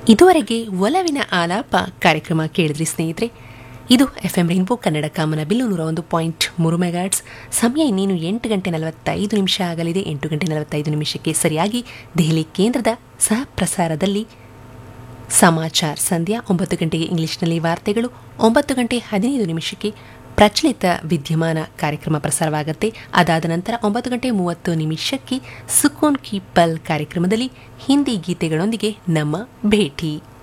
ಇದುವರೆಗೆ ಒಲವಿನ ಆಲಾಪ ಕಾರ್ಯಕ್ರಮ ಕೇಳಿದ್ರಿ ಸ್ನೇಹಿತರೆ ಇದು ಎಫ್ ಎಂ ರೈನ್ಬೋ ಕನ್ನಡ ಕಾಮನ ಬಿಲ್ಲು ನೂರ ಒಂದು ಪಾಯಿಂಟ್ ಮೂರು ಮೆಗಾಟ್ಸ್ ಸಮಯ ಇನ್ನೇನು ಎಂಟು ಗಂಟೆ ನಲವತ್ತೈದು ನಿಮಿಷ ಆಗಲಿದೆ ಎಂಟು ಗಂಟೆ ನಲವತ್ತೈದು ನಿಮಿಷಕ್ಕೆ ಸರಿಯಾಗಿ ದೆಹಲಿ ಕೇಂದ್ರದ ಸಹ ಪ್ರಸಾರದಲ್ಲಿ ಸಮಾಚಾರ ಸಂಧ್ಯಾ ಒಂಬತ್ತು ಗಂಟೆಗೆ ಇಂಗ್ಲಿಷ್ನಲ್ಲಿ ವಾರ್ತೆಗಳು ಒಂಬತ್ತು ಗಂಟೆ ಹದಿನೈದು ನಿಮಿಷಕ್ಕೆ ಪ್ರಚಲಿತ ವಿದ್ಯಮಾನ ಕಾರ್ಯಕ್ರಮ ಪ್ರಸಾರವಾಗುತ್ತೆ ಅದಾದ ನಂತರ ಒಂಬತ್ತು ಗಂಟೆ ಮೂವತ್ತು ನಿಮಿಷಕ್ಕೆ ಸುಕೋನ್ ಕಿ ಪಲ್ ಕಾರ್ಯಕ್ರಮದಲ್ಲಿ ಹಿಂದಿ ಗೀತೆಗಳೊಂದಿಗೆ ನಮ್ಮ ಭೇಟಿ